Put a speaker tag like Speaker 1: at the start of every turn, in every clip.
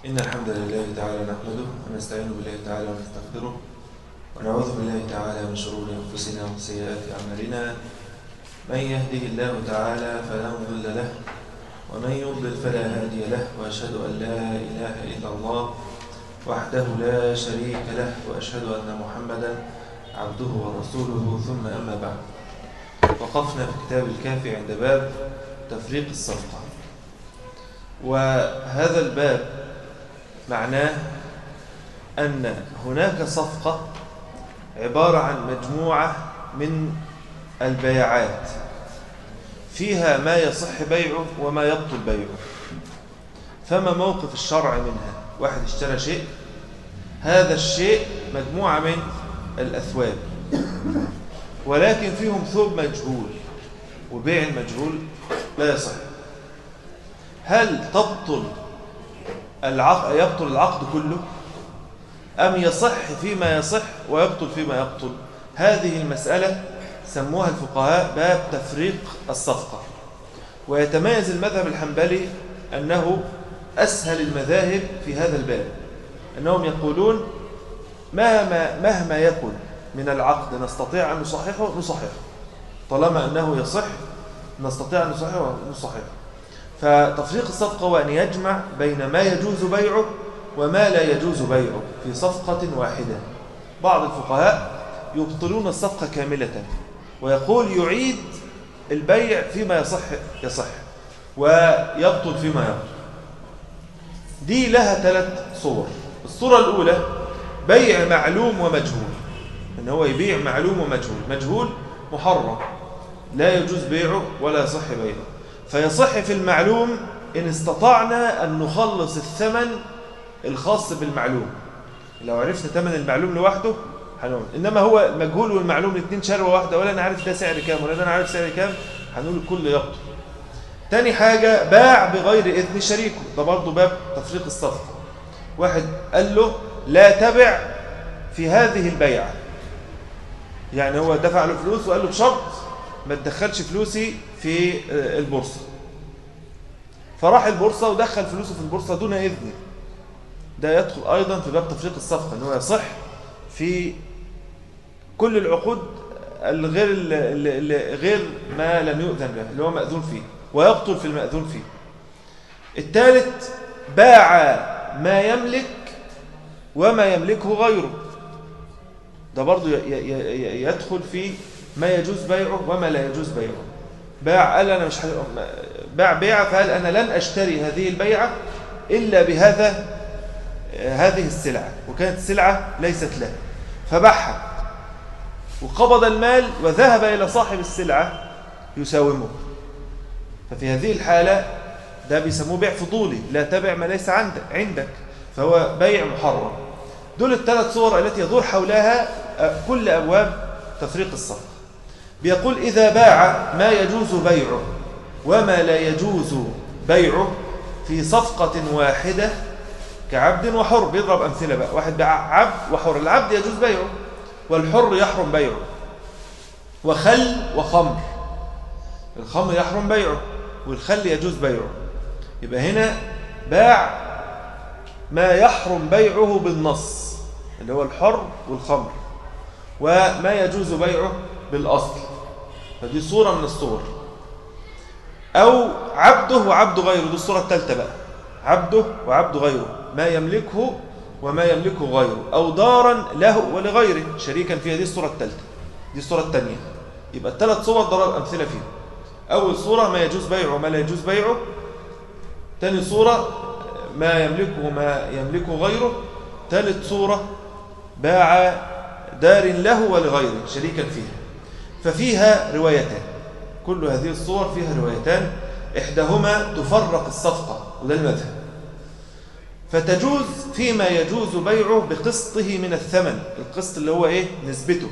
Speaker 1: إن الحمد لله تعالى نحمده ونستعين بالله تعالى ونستغفره ونعوذ بالله تعالى من شرور أنفسنا ومن سيئات أعمالنا من يهده الله تعالى فلا مضل له ومن يضلل فلا هادي له وأشهد أن لا إله إلا الله وحده لا شريك له وأشهد أن محمدا عبده ورسوله ثم أما بعد وقفنا في كتاب الكافي عند باب تفريق الصفقة وهذا الباب معناه أن هناك صفقة عبارة عن مجموعة من البيعات فيها ما يصح بيعه وما يبطل بيعه فما موقف الشرع منها واحد اشترى شيء هذا الشيء مجموعة من الأثواب ولكن فيهم ثوب مجهول وبيع المجهول لا يصح هل تبطل العقد يبطل العقد كله أم يصح فيما يصح ويبطل فيما يبطل هذه المسألة سموها الفقهاء باب تفريق الصفقة ويتميز المذهب الحنبلي أنه أسهل المذاهب في هذا الباب أنهم يقولون مهما, مهما يكن من العقد نستطيع أن نصححه نصححه طالما أنه يصح نستطيع أن نصححه نصححه فتفريق الصفقة هو أن يجمع بين ما يجوز بيعه وما لا يجوز بيعه في صفقة واحدة بعض الفقهاء يبطلون الصفقة كاملة ويقول يعيد البيع فيما يصح يصح ويبطل فيما يبطل دي لها ثلاث صور الصورة الأولى بيع معلوم ومجهول ان هو يبيع معلوم ومجهول مجهول محرم لا يجوز بيعه ولا يصح بيعه فيصح في المعلوم إن استطعنا أن نخلص الثمن الخاص بالمعلوم لو عرفنا ثمن المعلوم لوحده هنقول إنما هو المجهول والمعلوم الاثنين شروة واحدة ولا أنا عارف ده سعر كام ولا أنا عارف سعر كام هنقول الكل يبطل تاني حاجة باع بغير إذن شريكه ده برضه باب تفريق الصفقة واحد قال له لا تبع في هذه البيعة يعني هو دفع له فلوس وقال له بشرط ما تدخلش فلوسي في البورصة فراح البورصة ودخل فلوسه في البورصة دون إذن ده يدخل أيضا في باب تفريق الصفقة أنه يصح في كل العقود الغير غير ما لم يؤذن له اللي هو مأذون فيه ويبطل في المأذون فيه الثالث باع ما يملك وما يملكه غيره ده برضو يدخل في ما يجوز بيعه وما لا يجوز بيعه باع قال أنا مش ح... باع بيعة فقال أنا لن أشتري هذه البيعة إلا بهذا هذه السلعة وكانت السلعة ليست له فباعها وقبض المال وذهب إلى صاحب السلعة يساومه ففي هذه الحالة ده بيسموه بيع فضولي لا تبع ما ليس عندك عندك فهو بيع محرم دول الثلاث صور التي يدور حولها كل أبواب تفريق الصفقة بيقول إذا باع ما يجوز بيعه وما لا يجوز بيعه في صفقة واحدة كعبد وحر بيضرب أمثلة بقى واحد باع عبد وحر العبد يجوز بيعه والحر يحرم بيعه وخل وخمر الخمر يحرم بيعه والخل يجوز بيعه يبقى هنا باع ما يحرم بيعه بالنص اللي هو الحر والخمر وما يجوز بيعه بالأصل فدي صورة من الصور أو عبده وعبد غيره دي الصورة الثالثة بقى عبده وعبد غيره ما يملكه وما يملكه غيره أو دارا له ولغيره شريكا فيها دي الصورة الثالثة دي الصورة الثانية يبقى الثلاث صور ضرب أمثلة فيها أول صورة ما يجوز بيعه وما لا يجوز بيعه ثاني صورة ما يملكه وما يملكه غيره ثالث صورة باع دار له ولغيره شريكا فيها ففيها روايتان كل هذه الصور فيها روايتان إحداهما تفرق الصفقة وده المذهب فتجوز فيما يجوز بيعه بقسطه من الثمن القسط اللي هو إيه نسبته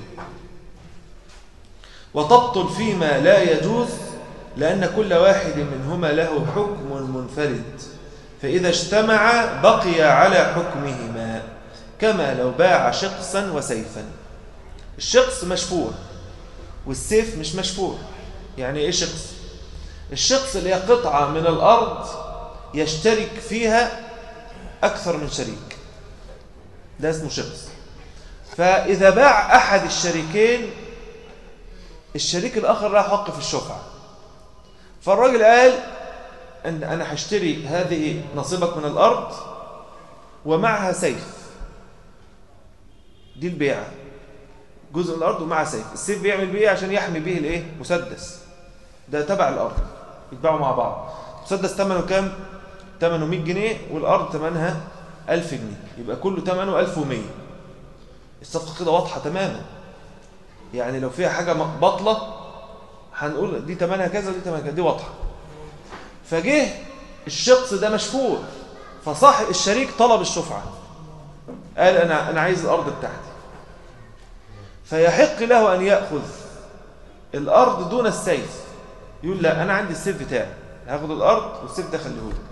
Speaker 1: وتبطل فيما لا يجوز لأن كل واحد منهما له حكم منفرد فإذا اجتمع بقي على حكمهما كما لو باع شقصا وسيفا الشقص مشفوع والسيف مش مشفوع يعني ايه شقص الشقص اللي هي قطعة من الأرض يشترك فيها أكثر من شريك ده اسمه شخص فإذا باع أحد الشريكين الشريك الآخر له حق في الشفعة فالراجل قال أن أنا هشتري هذه نصيبك من الأرض ومعها سيف دي البيعة جزء من الأرض ومعها سيف السيف بيعمل بيه عشان يحمي به الإيه؟ مسدس ده تبع الأرض يتباعوا مع بعض مسدس ثمنه كام؟ ثمنه 100 جنيه والأرض ثمنها 1000 جنيه يبقى كله ثمنه 1100 الصفقة كده واضحة تماما يعني لو فيها حاجة بطلة هنقول دي ثمنها كذا ودي ثمنها كذا دي واضحة فجه الشخص ده مشفوع فصاحب الشريك طلب الشفعة قال أنا أنا عايز الأرض بتاعتي فيحق له أن يأخذ الأرض دون السيف يقول لا أنا عندي السيف بتاعي هاخد الأرض والسيف ده خليه لك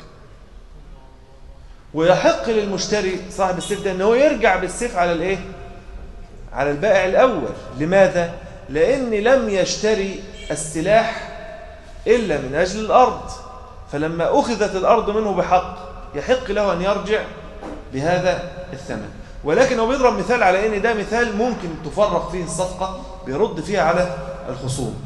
Speaker 1: ويحق للمشتري صاحب السيف ده ان هو يرجع بالسيف على الايه على البائع الاول لماذا لان لم يشتري السلاح الا من اجل الارض فلما اخذت الارض منه بحق يحق له ان يرجع بهذا الثمن ولكن هو بيضرب مثال على ان ده مثال ممكن تفرق فيه الصفقه بيرد فيها على الخصوم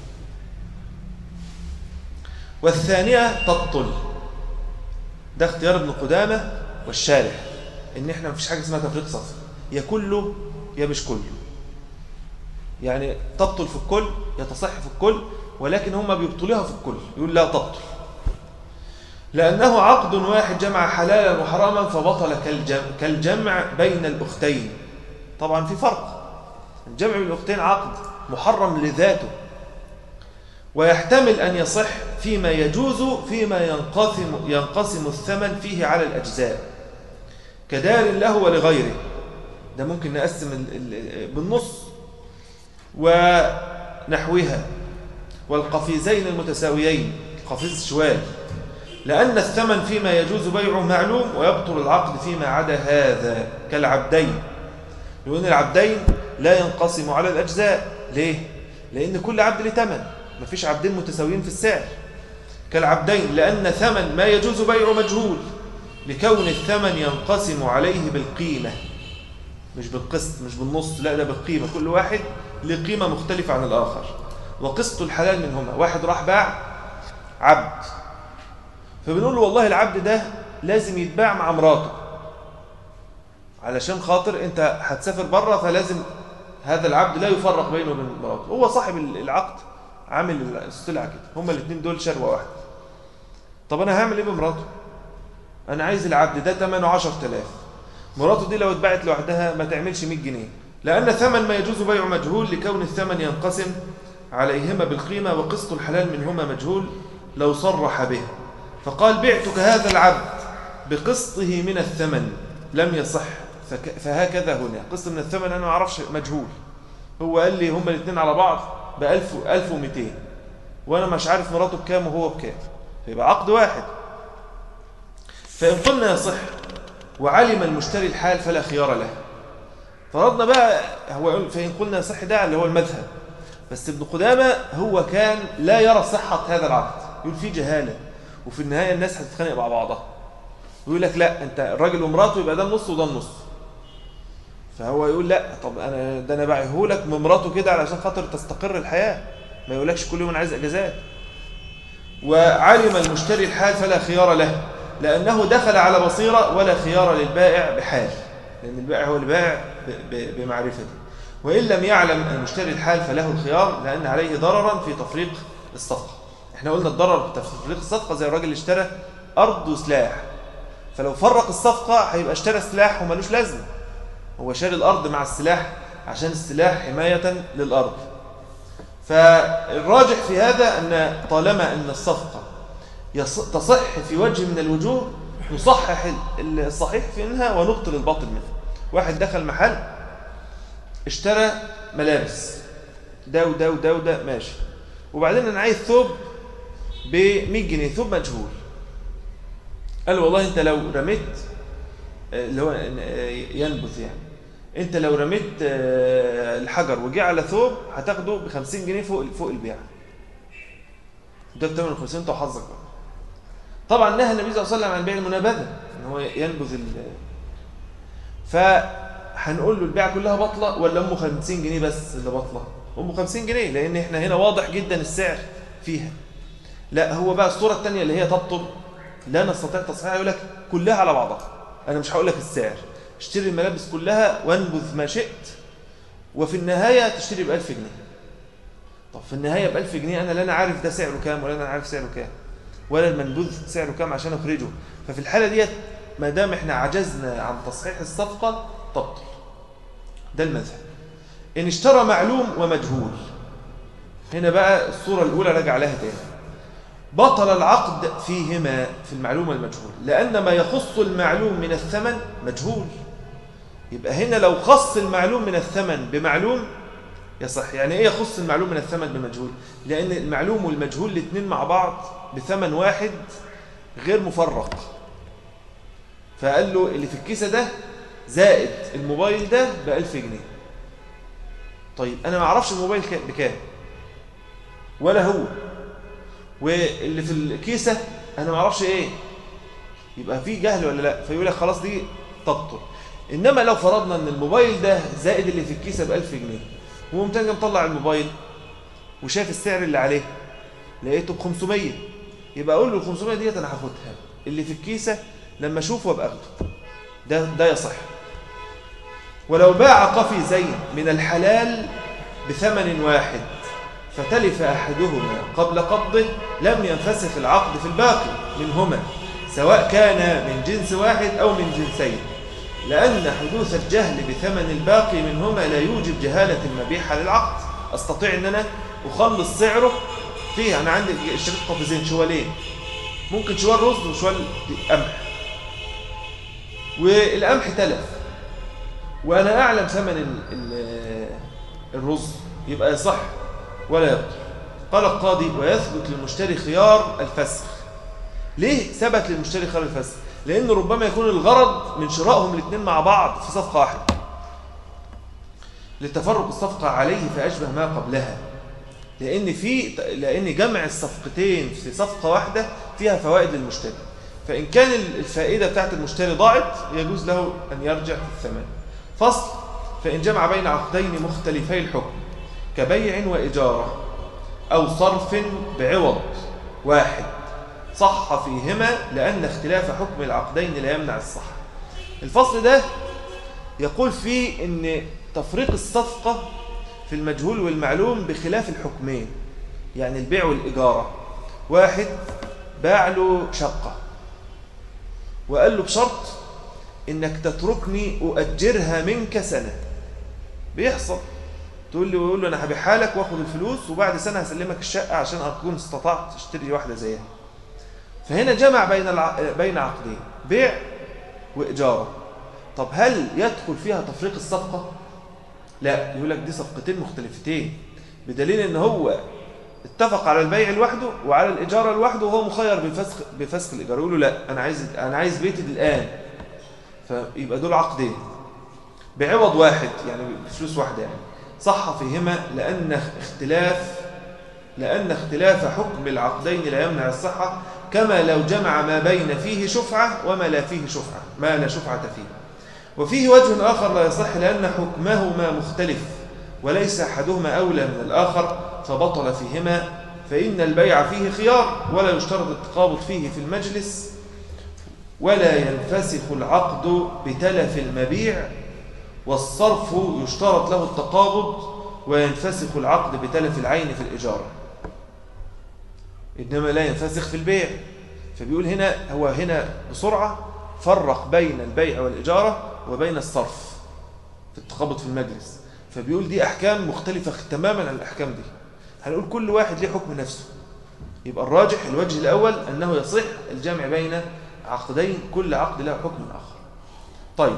Speaker 1: والثانيه تبطل ده اختيار ابن قدامة والشارح ان احنا مفيش حاجة اسمها تفريق صفر يا كله يا مش كله يعني تبطل في الكل يتصح في الكل ولكن هم بيبطلوها في الكل يقول لا تبطل لأنه عقد واحد جمع حلالا وحراما فبطل كالجمع, كالجمع بين الأختين طبعا في فرق الجمع بين الأختين عقد محرم لذاته ويحتمل أن يصح فيما يجوز فيما ينقسم, ينقسم الثمن فيه على الأجزاء كدار له ولغيره ده ممكن نقسم بالنص ونحوها والقفيزين المتساويين قفيز شوال لأن الثمن فيما يجوز بيعه معلوم ويبطل العقد فيما عدا هذا كالعبدين لأن العبدين لا ينقسم على الأجزاء ليه؟ لأن كل عبد له ثمن مفيش عبدين متساويين في السعر كالعبدين لأن ثمن ما يجوز بيعه مجهول لكون الثمن ينقسم عليه بالقيمة مش بالقسط مش بالنص لا ده بالقيمة كل واحد له قيمة مختلفة عن الآخر وقسط الحلال منهما واحد راح باع عبد فبنقول له والله العبد ده لازم يتباع مع مراته علشان خاطر انت هتسافر بره فلازم هذا العبد لا يفرق بينه وبين مراته هو صاحب العقد عامل السلعه كده هما الاثنين دول شروه واحده طب انا هعمل ايه بمراته انا عايز العبد ده ثمنه 10000 مراته دي لو اتباعت لوحدها ما تعملش 100 جنيه لان ثمن ما يجوز بيعه مجهول لكون الثمن ينقسم عليهما بالقيمه وقسط الحلال منهما مجهول لو صرح به فقال بعتك هذا العبد بقسطه من الثمن لم يصح فهكذا هنا قسط من الثمن انا ما اعرفش مجهول هو قال لي هما الاثنين على بعض ب 1000 1200 وانا مش عارف مراته بكام وهو بكام فيبقى عقد واحد فان قلنا يصح وعلم المشتري الحال فلا خيار له فرضنا بقى هو فان قلنا يصح ده اللي هو المذهب بس ابن قدامه هو كان لا يرى صحه هذا العقد يقول في جهاله وفي النهايه الناس هتتخانق مع بعضها ويقول لك لا انت الراجل ومراته يبقى ده النص وده النص فهو يقول لا طب انا ده انا باعيه لك من مراته كده علشان خاطر تستقر الحياه ما يقولكش كل يوم انا عايز اجازات وعلم المشتري الحال فلا خيار له لانه دخل على بصيره ولا خيار للبائع بحال لان البائع هو البائع بمعرفته وان لم يعلم المشتري الحال فله الخيار لان عليه ضررا في تفريق الصفقه احنا قلنا الضرر في تفريق الصفقه زي الراجل اللي اشترى ارض وسلاح فلو فرق الصفقه هيبقى اشترى سلاح وملوش لازمه هو شاري الأرض مع السلاح عشان السلاح حماية للأرض فالراجح في هذا أن طالما أن الصفقة تصح في وجه من الوجوه نصحح الصحيح في منها ونبطل الباطل منها واحد دخل محل اشترى ملابس ده وده وده وده ماشي وبعدين انا عايز ثوب ب 100 جنيه ثوب مجهول قال والله انت لو رميت اللي هو ينبت يعني انت لو رميت الحجر وجي على ثوب هتاخده ب 50 جنيه فوق فوق البيع ده بتمن 50 انت وحظك بقى طبعا نهى النبي صلى الله عليه وسلم عن بيع المنابذة ان هو ينبذ ال فهنقول له البيعة كلها بطلة ولا أمه 50 جنيه بس اللي بطلة أمه 50 جنيه لأن احنا هنا واضح جدا السعر فيها لا هو بقى الصورة الثانية اللي هي تبطل لا نستطيع تصحيحها يقول لك كلها على بعضها أنا مش هقول لك السعر اشتري الملابس كلها وانبذ ما شئت وفي النهاية تشتري ب 1000 جنيه طب في النهاية ب 1000 جنيه أنا لا أنا عارف ده سعره كام ولا أنا عارف سعره كام ولا المنبوذ سعره كام عشان أخرجه ففي الحالة ديت ما دام احنا عجزنا عن تصحيح الصفقة تبطل ده المذهب إن اشترى معلوم ومجهول هنا بقى الصورة الأولى رجع لها تاني بطل العقد فيهما في المعلوم والمجهول لأن ما يخص المعلوم من الثمن مجهول يبقى هنا لو خص المعلوم من الثمن بمعلوم يصح يعني ايه يخص المعلوم من الثمن بمجهول لأن المعلوم والمجهول الاثنين مع بعض بثمن واحد غير مفرق فقال له اللي في الكيسة ده زائد الموبايل ده ب 1000 جنيه طيب أنا ما أعرفش الموبايل بكام ولا هو واللي في الكيسة أنا ما أعرفش إيه يبقى في جهل ولا لا فيقول لك خلاص دي تبطل إنما لو فرضنا أن الموبايل ده زائد اللي في الكيسة ب 1000 جنيه وهو متنجم مطلع الموبايل وشاف السعر اللي عليه لقيته ب 500 يبقى أقول له ال 500 ديت أنا هاخدها اللي في الكيسة لما أشوفه أبقى أخده ده, ده يصح ولو باع قفيزين من الحلال بثمن واحد فتلف أحدهما قبل قبضه لم ينفسخ العقد في الباقي منهما سواء كان من جنس واحد أو من جنسين لأن حدوث الجهل بثمن الباقي منهما لا يوجب جهالة المبيحة للعقد أستطيع أن أنا أخلص سعره فيه أنا عندي اشتريت قفزين شوالين ممكن شوال رز وشوال قمح والقمح تلف وأنا أعلم ثمن الرز يبقى يصح ولا يبطل قال القاضي ويثبت للمشتري خيار الفسخ ليه ثبت للمشتري خيار الفسخ لأن ربما يكون الغرض من شرائهم الاثنين مع بعض في صفقة واحدة لتفرق الصفقة عليه فأشبه ما قبلها لأن في لأن جمع الصفقتين في صفقة واحدة فيها فوائد للمشتري فإن كان الفائدة بتاعت المشتري ضاعت يجوز له أن يرجع في الثمن فصل فإن جمع بين عقدين مختلفي الحكم كبيع وإجارة أو صرف بعوض واحد صح فيهما لأن اختلاف حكم العقدين لا يمنع الصحة الفصل ده يقول فيه أن تفريق الصفقة في المجهول والمعلوم بخلاف الحكمين يعني البيع والإجارة واحد باع له شقة وقال له بشرط إنك تتركني أؤجرها منك سنة بيحصل تقول لي ويقول له أنا هبيعها لك وآخد الفلوس وبعد سنة هسلمك الشقة عشان أكون استطعت تشتري واحدة زيها فهنا جمع بين الع... بين عقدين بيع وإجارة طب هل يدخل فيها تفريق الصفقة؟ لا يقول لك دي صفقتين مختلفتين بدليل ان هو اتفق على البيع لوحده وعلى الإجارة لوحده وهو مخير بفسخ بفسخ الإيجار يقول له لا أنا عايز أنا عايز بيتي الآن فيبقى دول عقدين بعوض واحد يعني بفلوس واحدة يعني صح فيهما لأن اختلاف لأن اختلاف حكم العقدين لا يمنع الصحة كما لو جمع ما بين فيه شفعة وما لا فيه شفعة ما لا شفعة فيه وفيه وجه آخر لا يصح لأن حكمهما مختلف وليس أحدهما أولى من الآخر فبطل فيهما فإن البيع فيه خيار ولا يشترط التقابض فيه في المجلس ولا ينفسخ العقد بتلف المبيع والصرف يشترط له التقابض وينفسخ العقد بتلف العين في الإجارة إنما لا ينفسخ في البيع فبيقول هنا هو هنا بسرعة فرق بين البيع والإجارة وبين الصرف في التقابض في المجلس فبيقول دي أحكام مختلفة تماما عن الأحكام دي هنقول كل واحد ليه حكم نفسه يبقى الراجح الوجه الأول أنه يصح الجمع بين عقدين كل عقد له حكم آخر طيب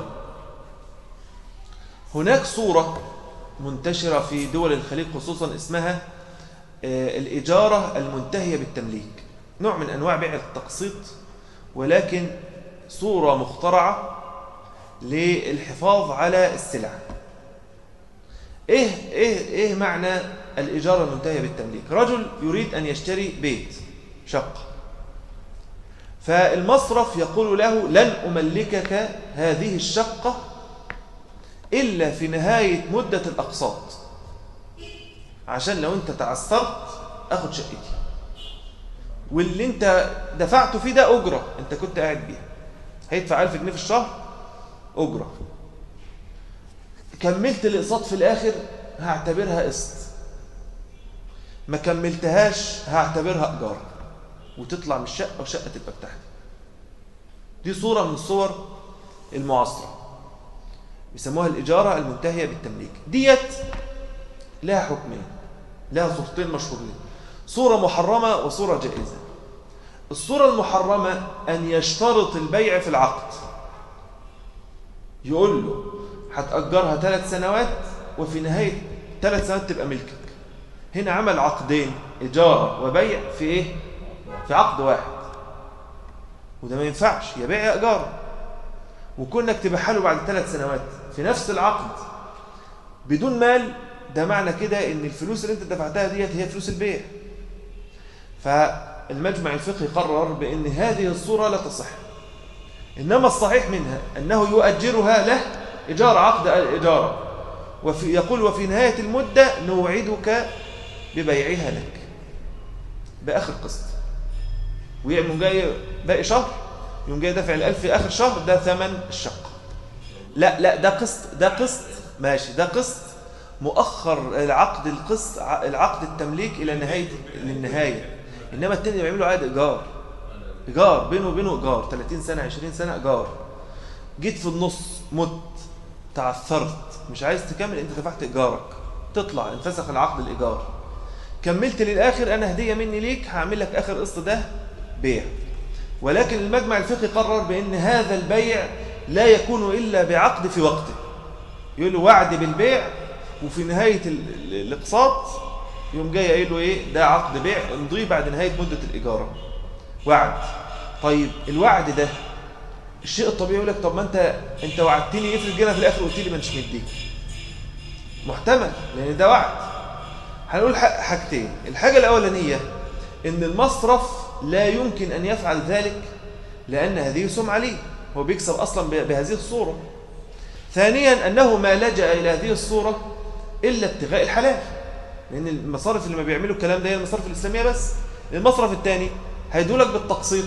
Speaker 1: هناك صورة منتشرة في دول الخليج خصوصا اسمها الإجارة المنتهية بالتمليك نوع من أنواع بيع التقسيط ولكن صورة مخترعة للحفاظ على السلع إيه, إيه, إيه معنى الإجارة المنتهية بالتمليك رجل يريد أن يشتري بيت شقة فالمصرف يقول له لن أملكك هذه الشقة إلا في نهاية مدة الأقساط عشان لو أنت تعثرت أخد شقتي واللي أنت دفعته فيه ده أجرة أنت كنت قاعد بيها هيدفع 1000 جنيه في الشهر أجرة كملت الإقساط في الآخر هعتبرها قسط ما كملتهاش هعتبرها إيجار وتطلع من الشقة والشقة تبقى بتاعتي دي صورة من الصور المعاصرة بيسموها الإجارة المنتهية بالتمليك ديت لها حكمين لها صورتين مشهورين صورة محرمة وصورة جائزة الصورة المحرمة أن يشترط البيع في العقد يقول له هتأجرها ثلاث سنوات وفي نهاية ثلاث سنوات تبقى ملكك هنا عمل عقدين إجارة وبيع في إيه؟ في عقد واحد وده ما ينفعش يا بيع يا إيجار وكونك تبيعها له بعد ثلاث سنوات في نفس العقد بدون مال ده معنى كده ان الفلوس اللي انت دفعتها ديت هي فلوس البيع فالمجمع الفقهي قرر بان هذه الصورة لا تصح انما الصحيح منها انه يؤجرها له ايجار عقد الاجاره وفي يقول وفي نهايه المده نوعدك ببيعها لك باخر قسط ويقوم جاي باقي شهر يقوم جاي دافع الألف في آخر شهر ده ثمن الشقة لا لا ده قسط ده قسط ماشي ده قسط مؤخر العقد القسط العقد التمليك إلى نهاية للنهاية إنما التاني بيعملوا عقد إيجار إيجار بينه وبينه إيجار 30 سنة 20 سنة إيجار جيت في النص مت تعثرت مش عايز تكمل أنت دفعت إيجارك تطلع انفسخ العقد الإيجار كملت للآخر أنا هدية مني ليك هعمل لك آخر قسط ده بيع ولكن المجمع الفقهي قرر بأن هذا البيع لا يكون إلا بعقد في وقته يقول له وعد بالبيع وفي نهاية الاقساط يوم جاي قايل له ايه ده عقد بيع امضيه بعد نهاية مدة الإيجارة وعد طيب الوعد ده الشيء الطبيعي يقول لك طب ما انت انت وعدتني افرض جينا في الاخر قلت لي ما انتش مديك محتمل لان ده وعد هنقول حاجتين الحاجة الأولانية ان المصرف لا يمكن أن يفعل ذلك لأن هذه سمعة ليه هو بيكسب أصلا بهذه الصورة ثانيا أنه ما لجأ إلى هذه الصورة إلا ابتغاء الحلال لأن المصارف اللي ما بيعملوا الكلام ده هي المصارف الإسلامية بس المصرف الثاني هيدولك بالتقسيط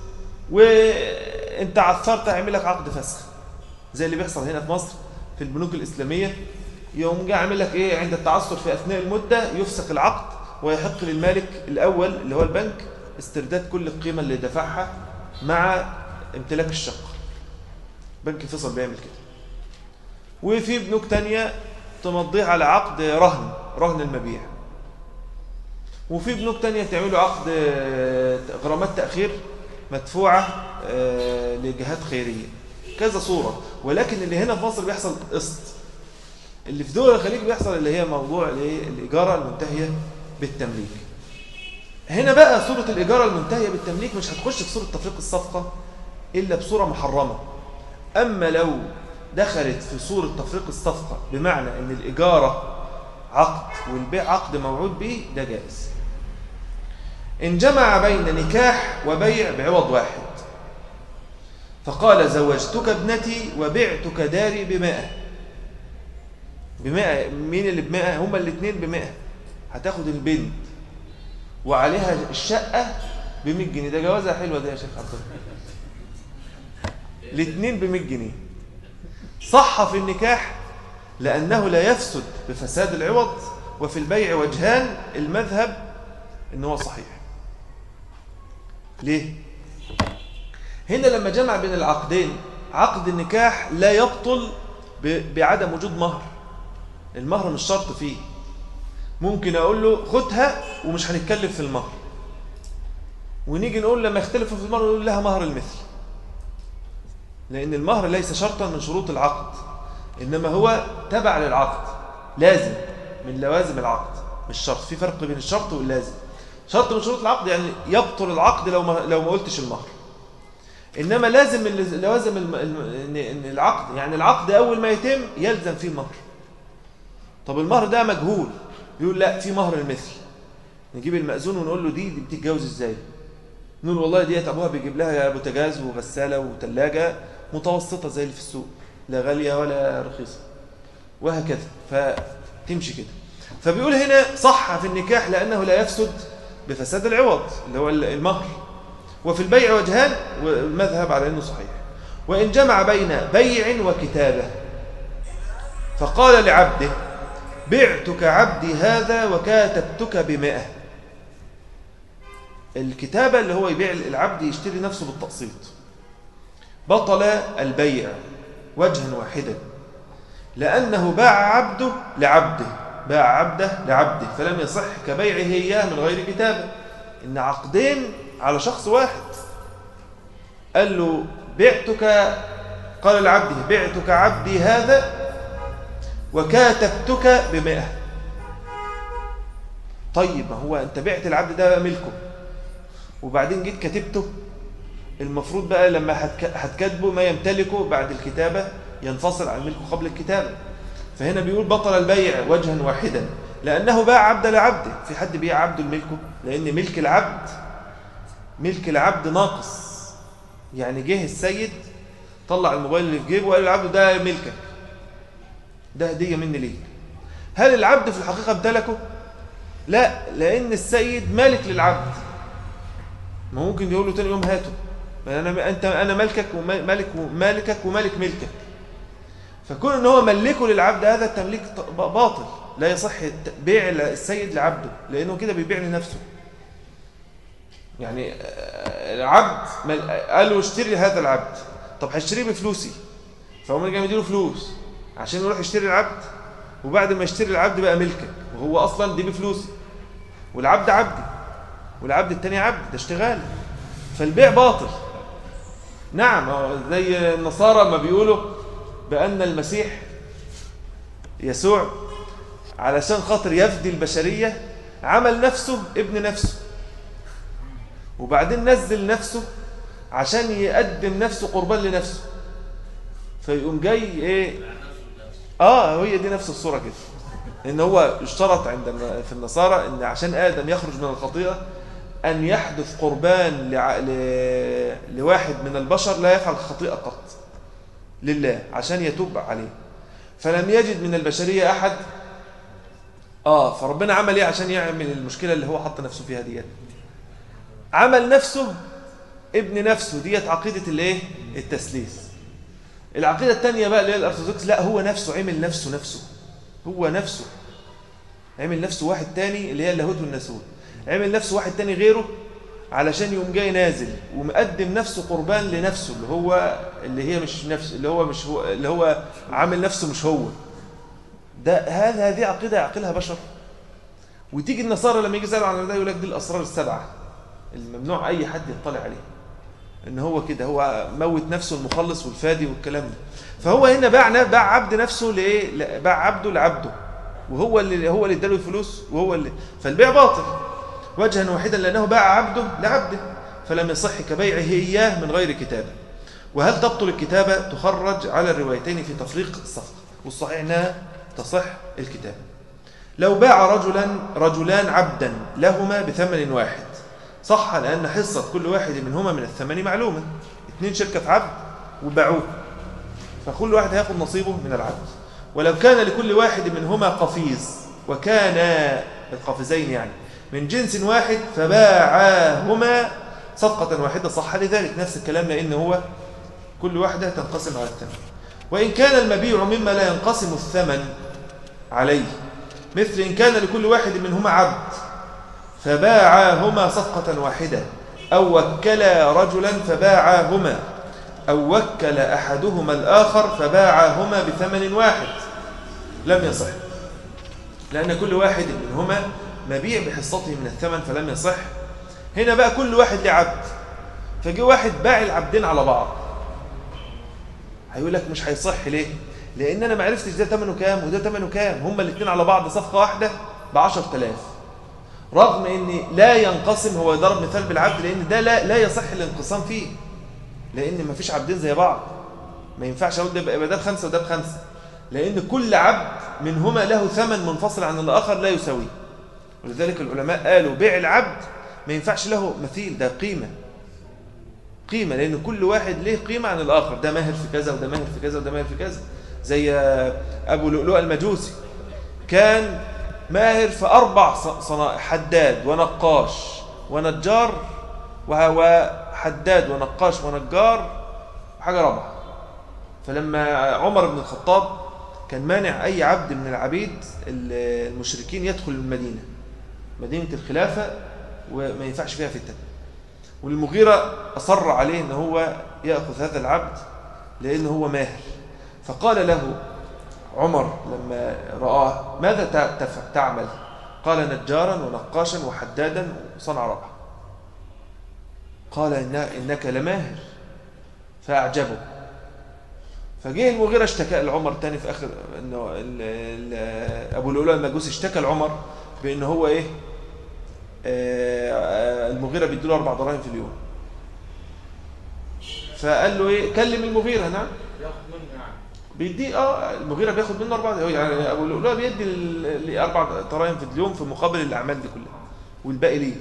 Speaker 1: وانت عثرت هيعمل لك عقد فسخ زي اللي بيحصل هنا في مصر في البنوك الإسلامية يوم جاي عامل لك ايه عند التعثر في اثناء المده يفسخ العقد ويحق للمالك الاول اللي هو البنك استرداد كل القيمه اللي دفعها مع امتلاك الشقه بنك فيصل بيعمل كده وفي بنوك تانية تمضيه على عقد رهن رهن المبيع وفي بنوك تانية تعملوا عقد غرامات تأخير مدفوعة لجهات خيرية كذا صورة ولكن اللي هنا في مصر بيحصل قسط اللي في دول الخليج بيحصل اللي هي موضوع الإيجارة المنتهية بالتمليك هنا بقى صورة الإيجارة المنتهية بالتمليك مش هتخش في صورة تفريق الصفقة إلا بصورة محرمة أما لو دخلت في صورة تفريق الصفقة بمعنى أن الإيجارة عقد والبيع عقد موعود به ده جائز إن جمع بين نكاح وبيع بعوض واحد فقال زوجتك ابنتي وبعتك داري بمائة بمائة مين اللي بمائة هما الاثنين بمائة هتاخد البنت وعليها الشقة بمئة جنيه ده جوازها حلوة ده يا شيخ عبد الله الاثنين بمئة جنيه صح في النكاح لأنه لا يفسد بفساد العوض وفي البيع وجهان المذهب ان هو صحيح ليه هنا لما جمع بين العقدين عقد النكاح لا يبطل بعدم وجود مهر المهر مش شرط فيه ممكن اقول له خدها ومش هنتكلم في المهر ونيجي نقول لما يختلفوا في المهر نقول لها مهر المثل لان المهر ليس شرطا من شروط العقد انما هو تبع للعقد لازم من لوازم العقد مش شرط في فرق بين الشرط واللازم شرط من شروط العقد يعني يبطل العقد لو ما لو ما قلتش المهر انما لازم من لوازم ان العقد يعني العقد اول ما يتم يلزم فيه المهر طب المهر ده مجهول يقول لا في مهر المثل نجيب المأذون ونقول له دي, دي بتتجوز ازاي نقول والله ديت ابوها بيجيب لها بوتاجاز وغساله وثلاجه متوسطه زي اللي في السوق لا غاليه ولا رخيصه وهكذا فتمشي كده فبيقول هنا صح في النكاح لانه لا يفسد بفساد العوض اللي هو المهر وفي البيع وجهان والمذهب على انه صحيح وان جمع بين بيع وكتابه فقال لعبده بعتك عبدي هذا وكاتبتك بمئة الكتابة اللي هو يبيع العبد يشتري نفسه بالتقسيط بطل البيع وجها واحدا لأنه باع عبده لعبده باع عبده لعبده فلم يصح كبيعه إياه من غير كتابة إن عقدين على شخص واحد قال له بعتك قال لعبده بعتك عبدي هذا وكاتبتك بمئة طيب ما هو انت بعت العبد ده ملكه وبعدين جيت كتبته المفروض بقى لما هتكتبه ما يمتلكه بعد الكتابة ينفصل عن ملكه قبل الكتابة فهنا بيقول بطل البيع وجها واحدا لأنه باع عبد لعبده في حد بيع عبده لملكه لأن ملك العبد ملك العبد ناقص يعني جه السيد طلع الموبايل اللي في جيبه وقال للعبد ده ملكك ده هدية مني ليك هل العبد في الحقيقة امتلكه لا لأن السيد مالك للعبد ما ممكن يقول له تاني يوم هاته أنا أنت أنا ملكك ومالك ومالكك ومالك ملكك فكون ان هو ملكه للعبد هذا التمليك باطل لا يصح بيع السيد لعبده لانه كده بيبيع لنفسه يعني العبد قال له اشتري هذا العبد طب هشتريه بفلوسي فهم جاي مديله فلوس عشان يروح يشتري العبد وبعد ما يشتري العبد بقى ملكك وهو اصلا دي بفلوسي والعبد عبدي والعبد التاني عبد ده اشتغال فالبيع باطل نعم زي النصارى ما بيقولوا بأن المسيح يسوع علشان خاطر يفدي البشرية عمل نفسه ابن نفسه وبعدين نزل نفسه عشان يقدم نفسه قربان لنفسه فيقوم جاي ايه اه هي دي نفس الصورة كده ان هو اشترط عند في النصارى ان عشان ادم يخرج من الخطيئة ان يحدث قربان لع... ل... لواحد من البشر لا يفعل خطيئة قط لله عشان يتوب عليه فلم يجد من البشرية احد اه فربنا عمل ايه عشان يعمل المشكلة اللي هو حط نفسه فيها ديت عمل نفسه ابن نفسه ديت عقيدة الايه التسليس العقيدة الثانية بقى اللي هي الأرثوذكس لا هو نفسه عمل نفسه نفسه هو نفسه عمل نفسه واحد تاني اللي هي اللاهوت والناسوت عمل نفسه واحد تاني غيره علشان يقوم جاي نازل ومقدم نفسه قربان لنفسه اللي هو اللي هي مش نفس اللي هو مش هو اللي هو عامل نفسه مش هو ده هذا هذه عقيدة يعقلها بشر وتيجي النصارى لما يجي يسألوا عن ده يقول لك دي الأسرار السبعة الممنوع أي حد يطلع عليها ان هو كده هو موت نفسه المخلص والفادي والكلام ده فهو هنا باع باع عبد نفسه لايه باع عبده لعبده وهو اللي هو اللي اداله الفلوس وهو اللي فالبيع باطل وجها واحدا لانه باع عبده لعبده فلم يصح كبيعه اياه من غير كتابه وهل تبطل الكتابه تخرج على الروايتين في تفريق الصفقه والصحيح انها تصح الكتابه لو باع رجلا رجلان عبدا لهما بثمن واحد صح لأن حصة كل واحد منهما من الثمن معلومة اثنين شركة في عبد وباعوه فكل واحد هياخد نصيبه من العبد ولو كان لكل واحد منهما قفيز وكان القفزين يعني من جنس واحد فباعاهما صفقة واحدة صح لذلك نفس الكلام لأن هو كل واحدة تنقسم على الثمن وإن كان المبيع مما لا ينقسم الثمن عليه مثل إن كان لكل واحد منهما عبد فباعاهما صفقة واحدة أو وكلا رجلا فباعاهما أو وكل أحدهما الآخر فباعاهما بثمن واحد لم يصح لأن كل واحد منهما مبيع بحصته من الثمن فلم يصح هنا بقى كل واحد لعبد فجي واحد باع العبدين على بعض هيقول لك مش هيصح ليه لأن أنا ما عرفتش ده ثمنه كام وده ثمنه كام هما الاثنين على بعض صفقة واحدة ب 10000 رغم ان لا ينقسم هو ضرب مثال بالعبد لان ده لا, لا يصح الانقسام فيه لان ما فيش عبدين زي بعض ما ينفعش اقول ده يبقى ده بخمسه وده بخمسه لان كل عبد منهما له ثمن منفصل عن الاخر لا يساويه ولذلك العلماء قالوا بيع العبد ما ينفعش له مثيل ده قيمه قيمة لأن كل واحد له قيمة عن الآخر ده ماهر في كذا وده ماهر في كذا وده ماهر في كذا زي أبو لؤلؤ المجوسي كان ماهر في أربع صنائع حداد ونقاش ونجار وحداد ونقاش ونجار حاجة رابعة فلما عمر بن الخطاب كان مانع أي عبد من العبيد المشركين يدخل المدينة مدينة الخلافة وما ينفعش فيها فتن والمغيرة أصر عليه أن هو يأخذ هذا العبد لأنه هو ماهر فقال له عمر لما رآه ماذا تعمل قال نجارا ونقاشا وحدادا وصنع ربع قال إنك لماهر فأعجبه فجه المغيرة اشتكى لعمر تاني في آخر إنه أبو الأولى المجوسي اشتكى لعمر بأن هو إيه آه المغيرة بيديله أربع دراهم في اليوم فقال له إيه كلم المغيرة نعم بيدي اه المغيرة بياخد منه أربع يعني أبو الأولى بيدي لي أربع دراهم في اليوم في مقابل الأعمال دي كلها والباقي ليه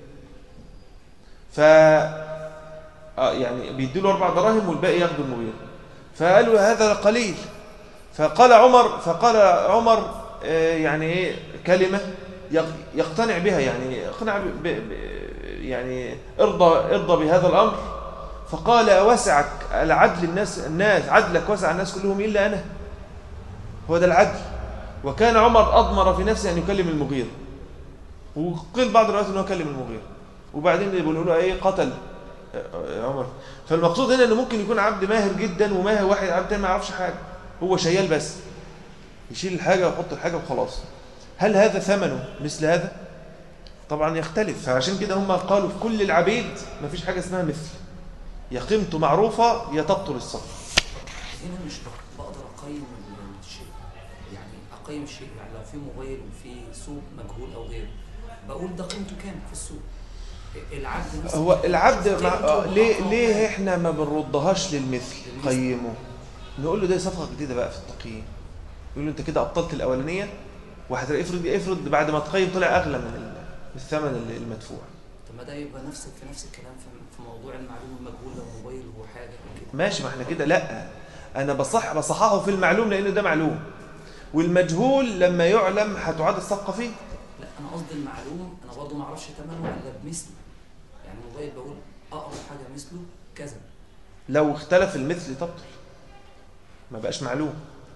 Speaker 1: ف آه يعني بيدي له أربع دراهم والباقي ياخده المغيرة فقالوا هذا قليل فقال عمر فقال عمر آه يعني ايه كلمة يقتنع بها يعني اقنع ب ب يعني ارضى ارضى بهذا الأمر فقال وسعك العدل الناس الناس عدلك وسع الناس كلهم إلا أنا هو ده العدل وكان عمر أضمر في نفسه أن يكلم المغيرة وقيل بعض الروايات أنه يكلم المغيرة وبعدين بيقولوا له ايه قتل عمر فالمقصود هنا انه ممكن يكون عبد ماهر جدا وماهر واحد عبد ما يعرفش حاجه هو شيال بس يشيل الحاجه ويحط الحاجه وخلاص هل هذا ثمنه مثل هذا طبعا يختلف فعشان كده هم قالوا في كل العبيد ما فيش حاجه اسمها مثل يا قيمته معروفه يا تبطل الصف
Speaker 2: هنا مش بقدر اقيم الشيء يعني اقيم الشيء يعني لو في موبايل وفي سوق مجهول او غيره بقول ده قيمته كام في السوق العبد
Speaker 1: هو العبد مع... ليه ليه احنا ما بنردهاش للمثل قيمه نقول له ده صفقه جديده بقى في التقييم يقول له انت كده ابطلت الاولانيه وهتلاقي افرض افرض بعد ما تقيم طلع اغلى من الثمن المدفوع
Speaker 2: طب ما ده يبقى نفس في نفس الكلام في موضوع المعلوم المجهول لو موبايل وحاجه كده
Speaker 1: ماشي ما احنا كده لا انا بصح بصححه في المعلوم لان ده معلوم والمجهول لما يعلم هتعاد الصفقه فيه
Speaker 2: لا انا قصدي المعلوم انا برضه ما اعرفش ثمنه الا بمثله يعني الموبايل بقول اقرب حاجه مثله كذا
Speaker 1: لو اختلف المثل تبطل ما بقاش معلوم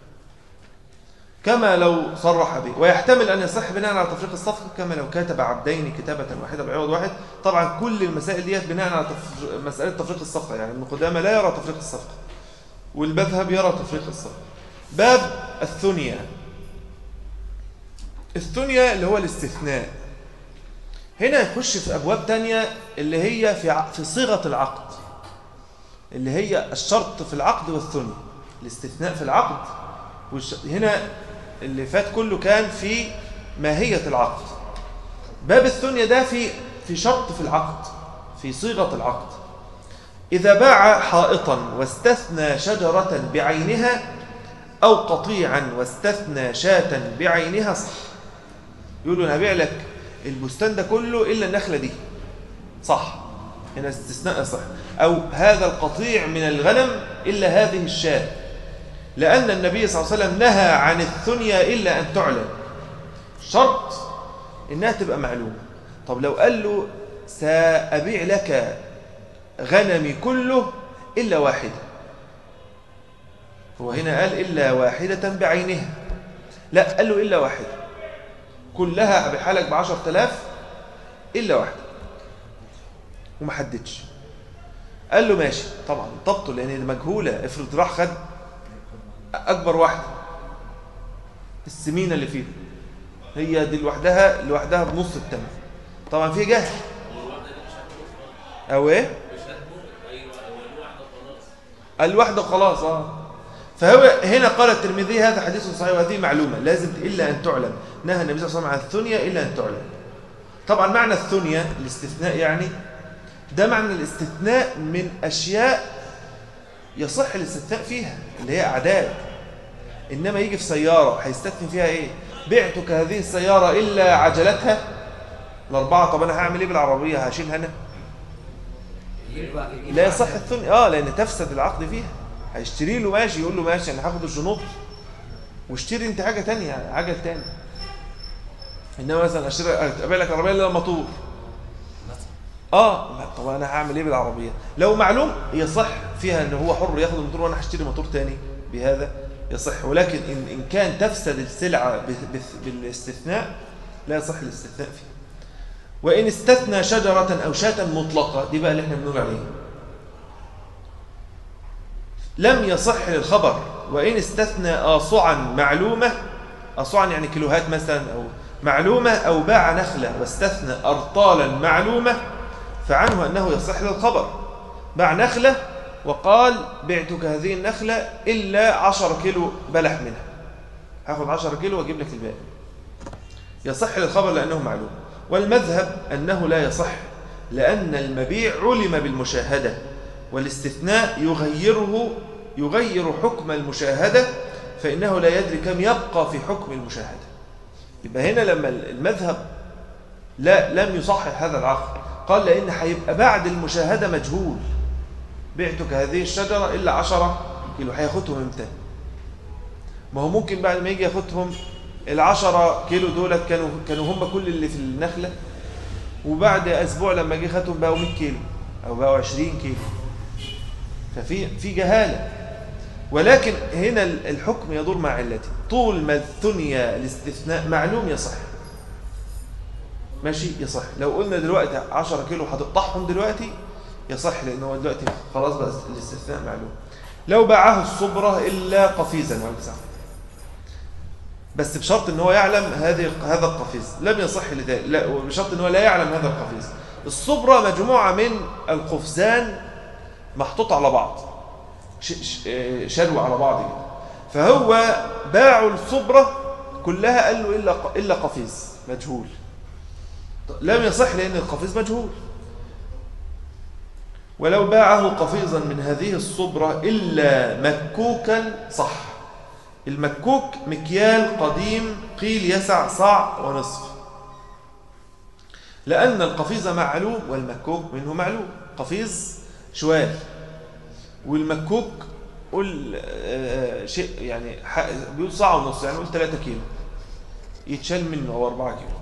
Speaker 1: كما لو صرح به ويحتمل أن يصح بناء على تفريق الصفقة كما لو كاتب عبدين كتابة واحدة بعوض واحد طبعا كل المسائل ديت بناء على تفر... مسألة تفريق الصفقة يعني ابن قدامة لا يرى تفريق الصفقة والمذهب يرى تفريق الصفقة باب الثنية الثنية اللي هو الاستثناء هنا يخش في أبواب تانية اللي هي في في صيغة العقد اللي هي الشرط في العقد والثنية الاستثناء في العقد والش... هنا اللي فات كله كان في ماهية العقد باب الثنية ده في في شرط في العقد في صيغة العقد إذا باع حائطا واستثنى شجرة بعينها أو قطيعا واستثنى شاة بعينها صح يقولوا أنا هبيع لك البستان ده كله إلا النخلة دي صح هنا استثناء صح أو هذا القطيع من الغنم إلا هذه الشاة لأن النبي صلى الله عليه وسلم نهى عن الثنيا إلا أن تعلن شرط إنها تبقى معلومة طب لو قال له سأبيع لك غنمي كله إلا واحدة هو هنا قال إلا واحدة بعينها لا قال له إلا واحدة كلها أبيعها لك بعشر تلاف إلا واحدة وما حددش قال له ماشي طبعا طبطه لأن مجهولة افرض راح خد أكبر واحدة السمينة اللي فيها هي دي لوحدها لوحدها بنص الثمن طبعا في جهل أو إيه؟ الواحدة خلاص اه فهو هنا قال الترمذي هذا حديث صحيح وهذه معلومة لازم إلا أن تعلم نهى النبي صلى الله عليه وسلم عن الثنية إلا أن تعلم طبعا معنى الثنية الاستثناء يعني ده معنى الاستثناء من أشياء يصح الاستثناء فيها اللي هي أعداد إنما يجي في سيارة هيستثني فيها إيه بعتك هذه السيارة إلا عجلتها الأربعة طب أنا هعمل إيه بالعربية هشيلها أنا
Speaker 2: يبقى يجيب
Speaker 1: لا يصح
Speaker 2: عدد.
Speaker 1: الثني اه لان تفسد العقد فيها هيشتري له ماشي يقول له ماشي انا هاخد الجنوط واشتري انت حاجه تانية عجل تاني انما مثلا اشتري ابيع لك عربيه لها موتور
Speaker 2: مثلا
Speaker 1: اه لا طب انا هعمل ايه بالعربيه لو معلوم يصح فيها ان هو حر ياخد الموتور وانا هشتري موتور تاني بهذا يصح ولكن ان ان كان تفسد السلعه ب- ب- بالاستثناء لا يصح الاستثناء فيه وان استثنى شجره او شاة مطلقه دي بقى اللي احنا بنقول عليه لم يصح للخبر وان استثنى اصعا معلومه اصعا يعني كيلوهات مثلا او معلومه او باع نخله واستثنى ارطالا معلومه فعنه انه يصح للخبر باع نخله وقال بعتك هذه النخله الا 10 كيلو بلح منها هاخد 10 كيلو واجيب لك الباقي يصح للخبر لانه معلوم والمذهب انه لا يصح لان المبيع علم بالمشاهده والاستثناء يغيره يغير حكم المشاهده فانه لا يدري كم يبقى في حكم المشاهده يبقى هنا لما المذهب لا لم يصحح هذا العقد قال لان هيبقى بعد المشاهده مجهول بعتك هذه الشجره الا 10 كيلو هياخدهم امتى ما هو ممكن بعد ما يجي ياخدهم العشرة كيلو دولت كانوا كانوا هم كل اللي في النخلة وبعد أسبوع لما جه خدهم بقوا 100 كيلو أو بقوا 20 كيلو ففي في جهالة ولكن هنا الحكم يدور مع علته طول ما الثنيا الاستثناء معلوم يصح ماشي يصح لو قلنا دلوقتي 10 كيلو هتقطعهم دلوقتي يصح لأنه هو دلوقتي خلاص بقى الاستثناء معلوم لو باعه الصبرة إلا قفيزا وانسعه بس بشرط ان هو يعلم هذه هذا القفيز لم يصح لذلك لا بشرط ان هو لا يعلم هذا القفيز الصبرة مجموعة من القفزان محطوط على بعض ش- ش- آه، شلو على بعض كده فهو باعوا الصبرة كلها قال له إلا ق- إلا قفيز مجهول ط- لم يصح لأن القفيز مجهول ولو باعه قفيزا من هذه الصبرة إلا مكوكا صح المكوك مكيال قديم قيل يسع صاع ونصف لأن القفيز معلوم والمكوك منه معلوم قفيز شوال والمكوك قول آه، شيء يعني ح- بيقول صاع ونص يعني قول 3 كيلو يتشال منه أو 4 كيلو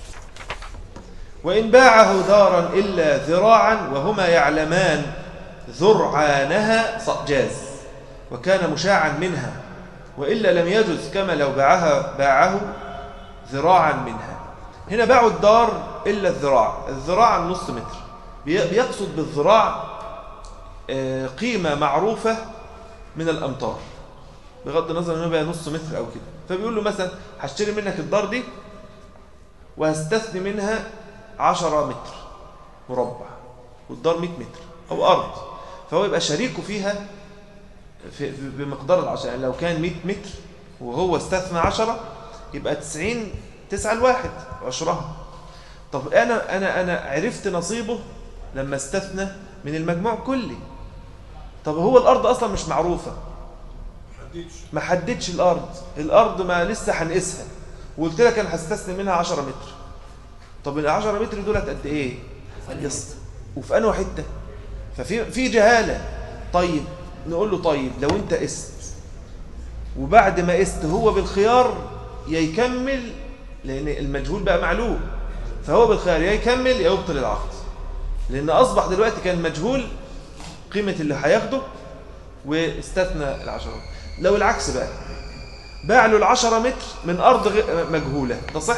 Speaker 1: وإن باعه دارا إلا ذراعا وهما يعلمان ذرعانها ص- جاز وكان مشاعا منها وإلا لم يجز كما لو باعها باعه ذراعا منها هنا باعوا الدار إلا الذراع الذراع نص متر بي- بيقصد بالذراع آه، قيمة معروفة من الأمطار بغض النظر انه بقى نص متر أو كده فبيقول له مثلا هشتري منك الدار دي وهستثني منها 10 متر مربع والدار 100 متر أو أرض فهو يبقى شريكه فيها في في- بمقدار العشرة يعني لو كان 100 متر وهو استثنى 10 يبقى 90 9 الواحد عشرها طب أنا أنا أنا عرفت نصيبه لما استثنى من المجموع كلي طب هو الأرض أصلا مش معروفة ما حددش الأرض الأرض ما لسه هنقيسها وقلت لك أنا هستثني منها 10 متر طب ال 10 متر دولت قد إيه؟
Speaker 2: فأنهي
Speaker 1: يس- وفي أنهي حتة؟ ففي في جهالة طيب نقول له طيب لو أنت قست وبعد ما قست هو بالخيار يا يكمل لأن المجهول بقى معلوم فهو بالخيار يا يكمل يا يبطل العقد لأن أصبح دلوقتي كان مجهول قيمة اللي هياخده واستثنى العشرة لو العكس بقى باع له العشرة متر من أرض غ- مجهولة تصح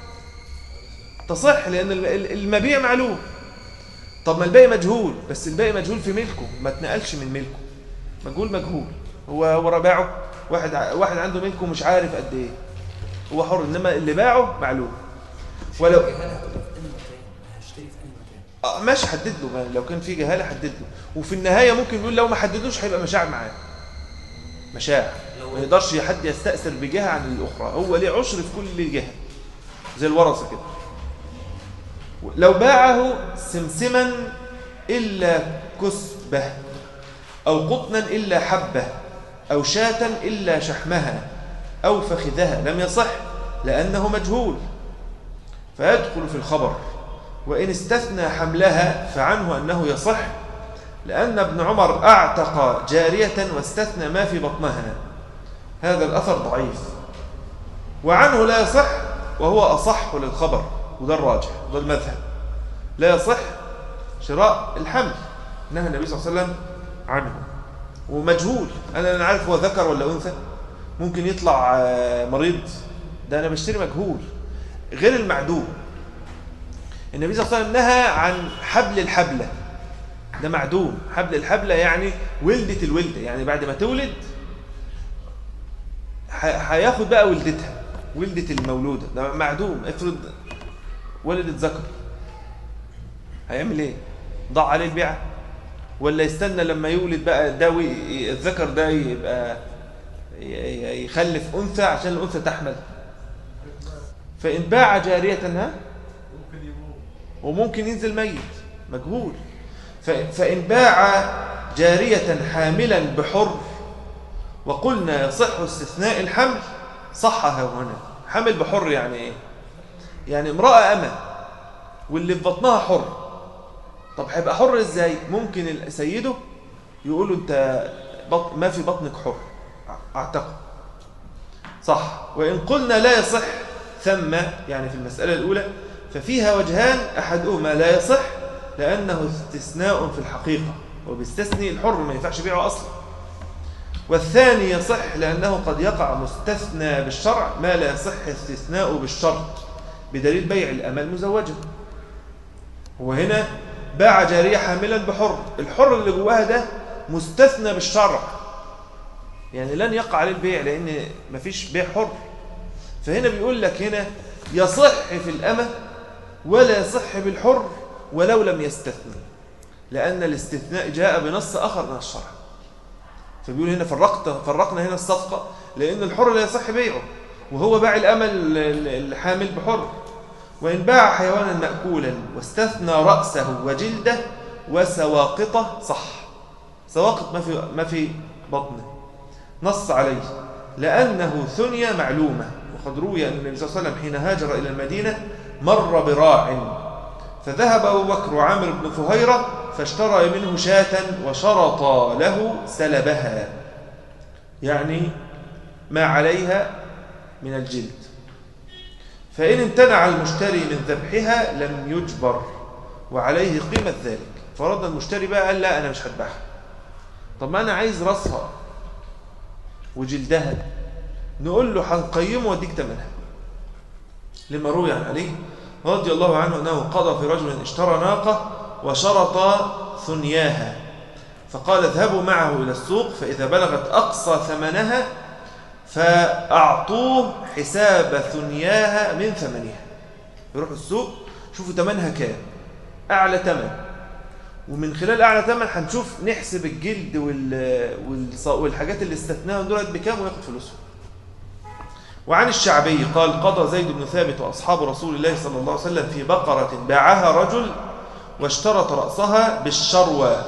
Speaker 1: تصح لأن الم- ال- المبيع معلوم طب ما الباقي مجهول بس الباقي مجهول في ملكه ما اتنقلش من ملكه مجهول مجهول هو هو باعه واحد ع- واحد عنده ملكه مش عارف قد ايه هو حر انما اللي باعه معلوم ولو
Speaker 2: الجهالة هتبقى في أي مكان هشتري في أي مكان
Speaker 1: آه، ماشي حدد له ما لو كان في جهاله حدد له وفي النهايه ممكن يقول لو ما حددوش هيبقى مشاع معاه مشاع
Speaker 2: لو-
Speaker 1: ما يقدرش حد يستأثر بجهه عن الاخرى هو ليه عشر في كل جهه زي الورثه كده لو باعه سمسما الا كسبه او قطنا الا حبه او شاة الا شحمها او فخذها لم يصح لانه مجهول فيدخل في الخبر وإن استثنى حملها فعنه أنه يصح لأن ابن عمر أعتق جارية واستثنى ما في بطنها هذا الأثر ضعيف وعنه لا يصح وهو أصح للخبر وده الراجح وده المذهب لا يصح شراء الحمل نهى النبي صلى الله عليه وسلم عنه ومجهول أنا لا عارف هو ذكر ولا أنثى ممكن يطلع آه، مريض ده أنا بشتري مجهول غير المعدوم النبي صلى الله عليه وسلم نهى عن حبل الحبلة ده معدوم حبل الحبلة يعني ولدة الولدة يعني بعد ما تولد ح- هياخد بقى ولدتها ولدة المولودة ده معدوم افرض ولدت ذكر هيعمل ايه ضاع عليه البيعة ولا يستنى لما يولد بقى ده وي- الذكر ده يبقى ي- ي- يخلف أنثى عشان الأنثى تحمل فإن باع جارية ها
Speaker 3: ممكن يموت
Speaker 1: وممكن ينزل ميت مجهول ف- فإن باع جارية حاملا بحر وقلنا يصح استثناء الحمل صح هنا حمل بحر يعني ايه يعني امرأة أمة واللي في بطنها حر طب هيبقى حر ازاي ممكن ال- سيده يقول له انت بط... ما في بطنك حر اعتقد صح وإن قلنا لا يصح ثم يعني في المسألة الأولى ففيها وجهان أحدهما لا يصح لأنه استثناء في الحقيقة وبيستثني الحر ما ينفعش بيعه أصلا والثاني يصح لأنه قد يقع مستثنى بالشرع ما لا يصح استثناء بالشرط بدليل بيع الأمة المزوجة وهنا باع جارية حاملا بحر الحر اللي جواها ده مستثنى بالشرع يعني لن يقع عليه البيع لأن مفيش بيع حر فهنا بيقول لك هنا يصح في الأمة ولا يصح بالحر ولو لم يستثنى لأن الاستثناء جاء بنص آخر من الشرع فبيقول هنا فرقت فرقنا هنا الصفقة لأن الحر لا يصح بيعه وهو باع الأمل الحامل بحر وإن باع حيوانا مأكولا واستثنى رأسه وجلده وسواقطه صح سواقط ما في ما في بطنه نص عليه لأنه ثنيا معلومة وقد روي أن النبي صلى الله عليه وسلم حين هاجر إلى المدينة مر براع فذهب أبو بكر وعامر بن فهيرة فاشترى منه شاة وشرط له سلبها يعني ما عليها من الجلد فإن امتنع المشتري من ذبحها لم يجبر وعليه قيمة ذلك فرد المشتري بقى قال لا أنا مش هذبحها طب ما أنا عايز رأسها وجلدها نقول له هنقيمه واديك ثمنها لما روي عن علي رضي الله عنه أنه قضى في رجل اشترى ناقة وشرط ثنياها فقال اذهبوا معه إلى السوق فإذا بلغت أقصى ثمنها فأعطوه حساب ثنياها من ثمنها يروحوا السوق شوفوا ثمنها كام أعلى ثمن ومن خلال أعلى ثمن هنشوف نحسب الجلد وال... والحاجات اللي استثناها دولت بكام وياخد فلوسهم وعن الشعبي قال قضى زيد بن ثابت وأصحاب رسول الله صلى الله عليه وسلم في بقرة باعها رجل واشترط رأسها بالشروى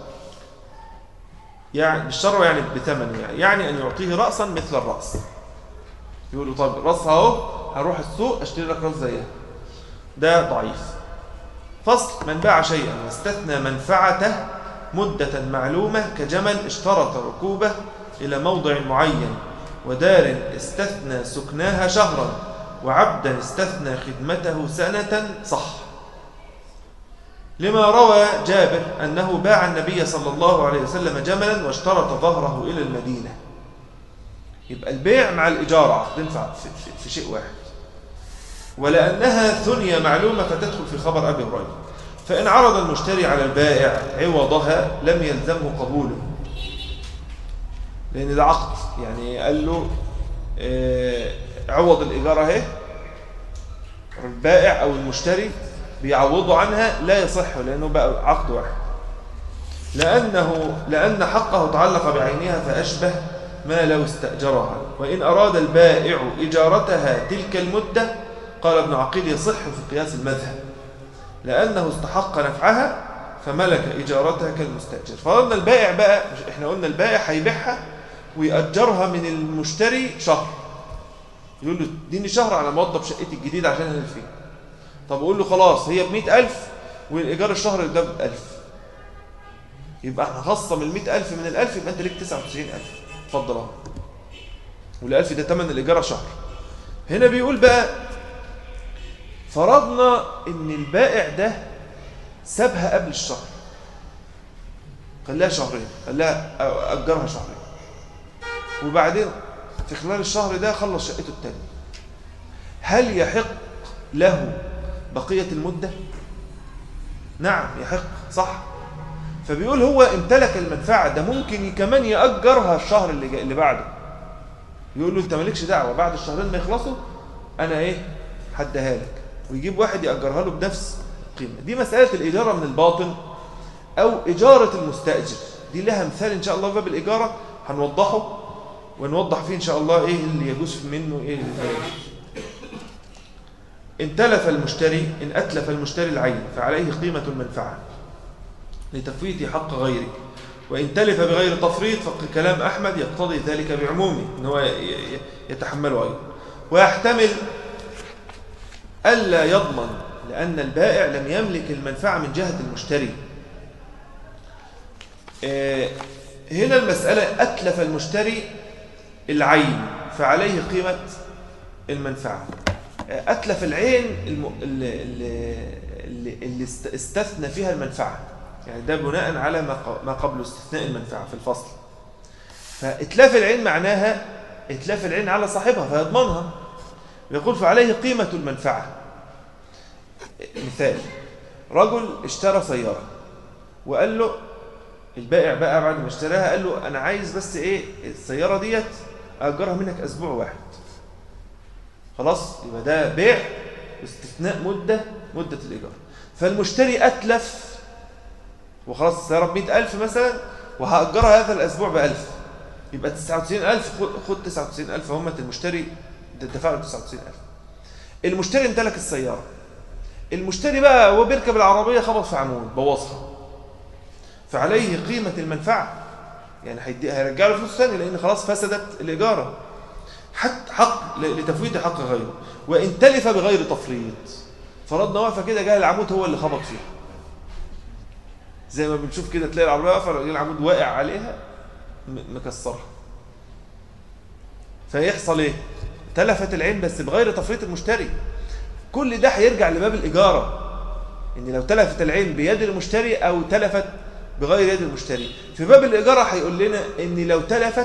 Speaker 1: يعني بالشروى يعني بثمن يعني, يعني أن يعطيه رأسا مثل الرأس يقول له طب رأسها اهو هروح السوق اشتري لك رأس زيها ده ضعيف فصل من باع شيئا واستثنى منفعته مدة معلومة كجمل اشترط ركوبه إلى موضع معين ودار استثنى سكناها شهرا وعبدا استثنى خدمته سنة صح لما روى جابر أنه باع النبي صلى الله عليه وسلم جملا واشترط ظهره إلى المدينة يبقى البيع مع الإجارة عقدين في, في, في شيء واحد ولأنها ثنية معلومة فتدخل في خبر أبي هريرة فإن عرض المشتري على البائع عوضها لم يلزمه قبوله لأن ده عقد يعني قال له اه عوض الإيجار اهي البائع أو المشتري بيعوضوا عنها لا يصح لأنه بقى عقد واحد لأنه لأن حقه تعلق بعينها فأشبه ما لو استأجرها وإن أراد البائع إجارتها تلك المدة قال ابن عقيل يصح في قياس المذهب لأنه استحق نفعها فملك إجارتها كالمستأجر فرضنا البائع بقى احنا قلنا البائع هيبيعها ويأجرها من المشتري شهر يقول له اديني شهر على موظف شقتي الجديدة عشان أنزل فيه طب أقول له خلاص هي بمئة ألف والإيجار الشهر ده بألف يبقى احنا خصم ال 100000 من ال1000 يبقى انت ليك 99000 اتفضل اهو وال1000 ده ثمن الايجار شهر هنا بيقول بقى فرضنا ان البائع ده سابها قبل الشهر خلاها شهرين خلاها اجرها شهرين وبعدين في خلال الشهر ده خلص شقته الثانيه هل يحق له بقيه المده نعم يحق صح فبيقول هو امتلك المنفعه ده ممكن كمان ياجرها الشهر اللي جاي اللي بعده يقول له انت مالكش دعوه بعد الشهرين ما يخلصوا انا ايه هديها لك ويجيب واحد ياجرها له بنفس القيمه دي مساله الاجاره من الباطن او اجاره المستاجر دي لها مثال ان شاء الله في باب الاجاره هنوضحه ونوضح فيه ان شاء الله ايه اللي يجوز منه ايه اللي لا يجوز ان تلف المشتري ان اتلف المشتري العين فعليه قيمه المنفعه لتفويت حق غيره وإن تلف بغير تفريط فكلام أحمد يقتضي ذلك بعمومه إن هو يتحمله أيضا ويحتمل ألا يضمن لأن البائع لم يملك المنفعة من جهة المشتري هنا المسألة أتلف المشتري العين فعليه قيمة المنفعة أتلف العين اللي, اللي, اللي استثنى فيها المنفعة يعني ده بناء على ما قبل استثناء المنفعة في الفصل فإتلاف العين معناها إتلاف العين على صاحبها فيضمنها ويقول فعليه قيمة المنفعة مثال رجل اشترى سيارة وقال له البائع بقى بعد ما اشتراها قال له أنا عايز بس إيه السيارة ديت أجرها منك أسبوع واحد خلاص يبقى ده بيع واستثناء مدة مدة الإيجار فالمشتري أتلف وخلاص السيارة ب 100000 مثلا وهأجرها هذا الأسبوع ب 1000 يبقى 99000 خد 99000 هم المشتري دفع له 99000 المشتري امتلك السيارة المشتري بقى وهو بيركب العربية خبط في عمود بوظها فعليه قيمة المنفعة يعني هيرجع له فلوس ثانيه لأن خلاص فسدت الإيجارة حتى حق لتفويت حق غيره وإن تلف بغير تفريط فرضنا واقفة كده جاء العمود هو اللي خبط فيها زي ما بنشوف كده تلاقي العربيه واقفه العمود واقع عليها مكسرها فيحصل ايه تلفت العين بس بغير تفريط المشتري كل ده هيرجع لباب الاجاره ان لو تلفت العين بيد المشتري او تلفت بغير يد المشتري في باب الاجاره هيقول لنا ان لو تلفت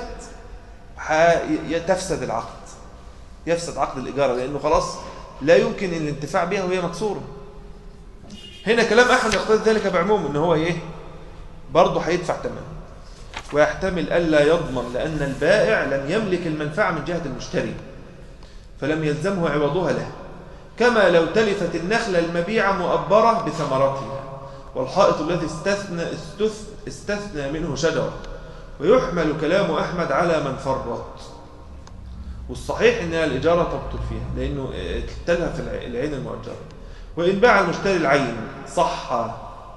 Speaker 1: تفسد العقد يفسد عقد الاجاره لانه خلاص لا يمكن الانتفاع بها وهي مكسوره هنا كلام احمد يقتضي ذلك بعموم ان هو ايه برضه هيدفع ثمن ويحتمل الا يضمن لان البائع لم يملك المنفعه من جهه المشتري فلم يلزمه عوضها له كما لو تلفت النخله المبيعه مؤبره بثمرتها والحائط الذي استثنى استثنى منه شجره ويحمل كلام احمد على من فرط والصحيح انها الاجاره تبطل فيها لانه تلهف العين المؤجره وإن باع المشتري العين صح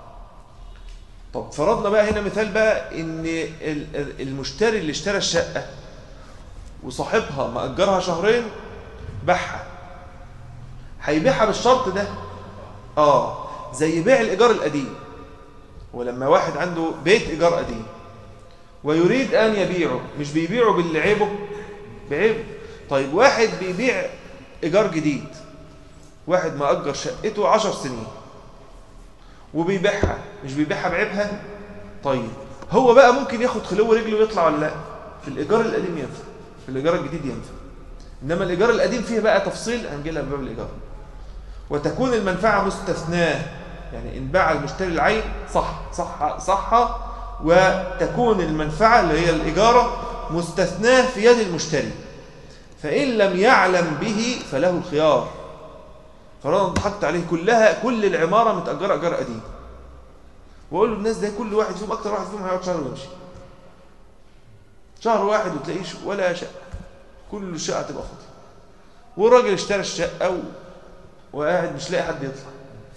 Speaker 1: طب فرضنا بقى هنا مثال بقى ان المشتري اللي اشترى الشقة وصاحبها مأجرها شهرين باعها هيبيعها بالشرط ده اه زي بيع الإيجار القديم ولما واحد عنده بيت إيجار قديم ويريد أن يبيعه مش بيبيعه باللي عيبه بعيبه طيب واحد بيبيع إيجار جديد واحد مأجر شقته عشر سنين وبيبيعها مش بيبيعها بعيبها طيب هو بقى ممكن ياخد خلو رجله ويطلع ولا لا في الإيجار القديم ينفع في الإيجار الجديد ينفع إنما الإيجار القديم فيه بقى تفصيل هنجي لها بباب الإيجار وتكون المنفعة مستثناة يعني إن باع المشتري العين صح صح صح وتكون المنفعة اللي هي الإيجارة مستثناة في يد المشتري فإن لم يعلم به فله الخيار فرضا ضحكت عليه كلها كل العمارة متأجرة أجار قديم وأقول له الناس ده كل واحد فيهم أكتر واحد فيهم هيقعد شهر ويمشي شهر واحد وتلاقيش ولا شقة كل الشقة تبقى فاضية والراجل اشترى الشقة و... وقاعد مش لاقي حد يطلع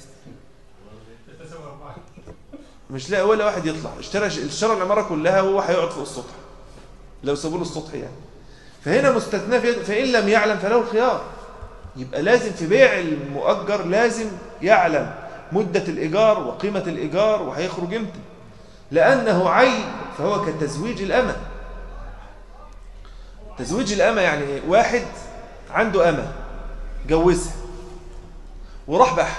Speaker 1: مش لاقي ولا واحد يطلع اشترى اشترى العمارة كلها وهو هيقعد فوق السطح لو سابوا له السطح يعني فهنا مستثنى فإن لم يعلم فله الخيار يبقى لازم في بيع المؤجر لازم يعلم مدة الإيجار وقيمة الإيجار وهيخرج امتى لأنه عيب فهو كتزويج الأمة تزويج الأمة يعني إيه؟ واحد عنده أمة جوزها وراح باعها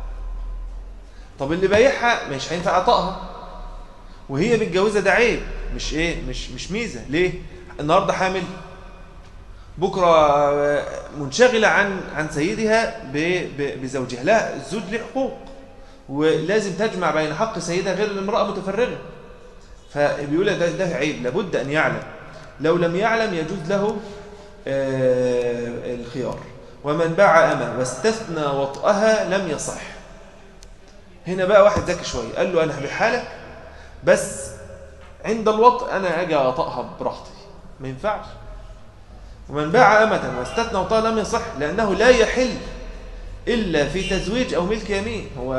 Speaker 1: طب اللي بايعها مش هينفع عطائها وهي متجوزه ده عيب مش ايه مش مش ميزه ليه النهارده حامل بكره آه، منشغله عن عن سيدها ب- ب- بزوجها لا الزوج له حقوق ولازم تجمع بين حق سيدها غير الامراه متفرغه فبيقول ده ده عيب لابد ان يعلم لو لم يعلم يجوز له آه، الخيار ومن باع أمة واستثنى وطئها لم يصح هنا بقى واحد ذكي شوية قال له أنا هبيعها لك بس عند الوطء أنا أجي أطأها براحتي ما ينفعش ومن باع أمة واستثنى وطئها لم يصح لأنه لا يحل إلا في تزويج أو ملك يمين هو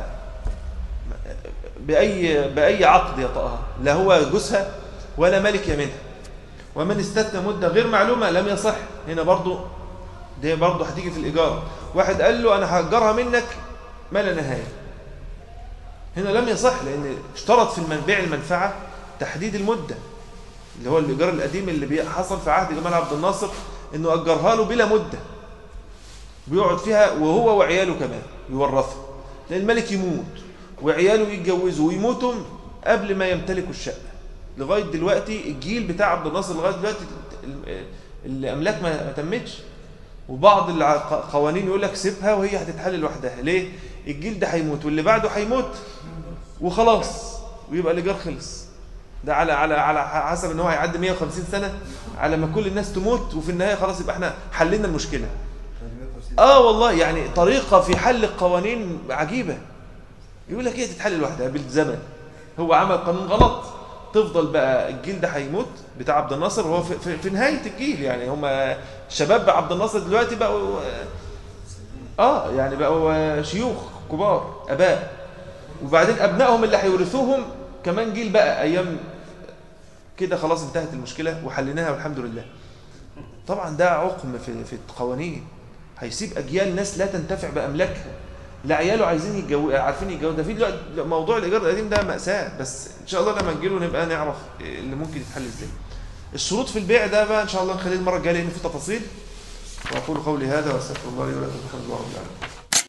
Speaker 1: بأي, بأي عقد يطأها لا هو جوزها ولا ملك يمينها ومن استثنى مدة غير معلومة لم يصح هنا برضو دي برضو هتيجي في الإيجار واحد قال له أنا هأجرها منك ما لا نهاية هنا لم يصح لأن اشترط في المنبيع المنفعة تحديد المدة اللي هو الإيجار القديم اللي بي- حصل في عهد جمال عبد الناصر إنه أجرها له بلا مدة بيقعد فيها وهو وعياله كمان يورثوا لأن الملك يموت وعياله يتجوزوا ويموتوا قبل ما يمتلكوا الشقة لغاية دلوقتي الجيل بتاع عبد الناصر لغاية دلوقتي ال- الأملاك ما ما تمتش وبعض القوانين يقول لك سيبها وهي هتتحل لوحدها ليه؟ الجيل ده هيموت واللي بعده هيموت وخلاص ويبقى الإيجار خلص ده على على على حسب ان هو هيعدي 150 سنه على ما كل الناس تموت وفي النهايه خلاص يبقى احنا حلينا المشكله اه والله يعني طريقه في حل القوانين عجيبه يقول لك ايه تتحل لوحدها بالزمن هو عمل قانون غلط تفضل بقى الجيل ده هيموت بتاع عبد الناصر وهو في, في, في نهايه الجيل يعني هم شباب عبد الناصر دلوقتي بقوا اه يعني بقوا شيوخ كبار اباء وبعدين ابنائهم اللي هيورثوهم كمان جيل بقى ايام كده خلاص انتهت المشكله وحليناها والحمد لله طبعا ده عقم في في القوانين هيسيب اجيال ناس لا تنتفع باملاكها لا عياله عايزين يتجوزوا عارفين يتجوزوا ده في دلوقتي موضوع الايجار القديم ده ماساه بس ان شاء الله لما نجيله نبقى نعرف اللي ممكن يتحل ازاي الشروط في البيع ده بقى ان شاء الله نخليه المره الجايه لان في تفاصيل واقول قولي هذا واستغفر الله لي ولكم الحمد لله رب العالمين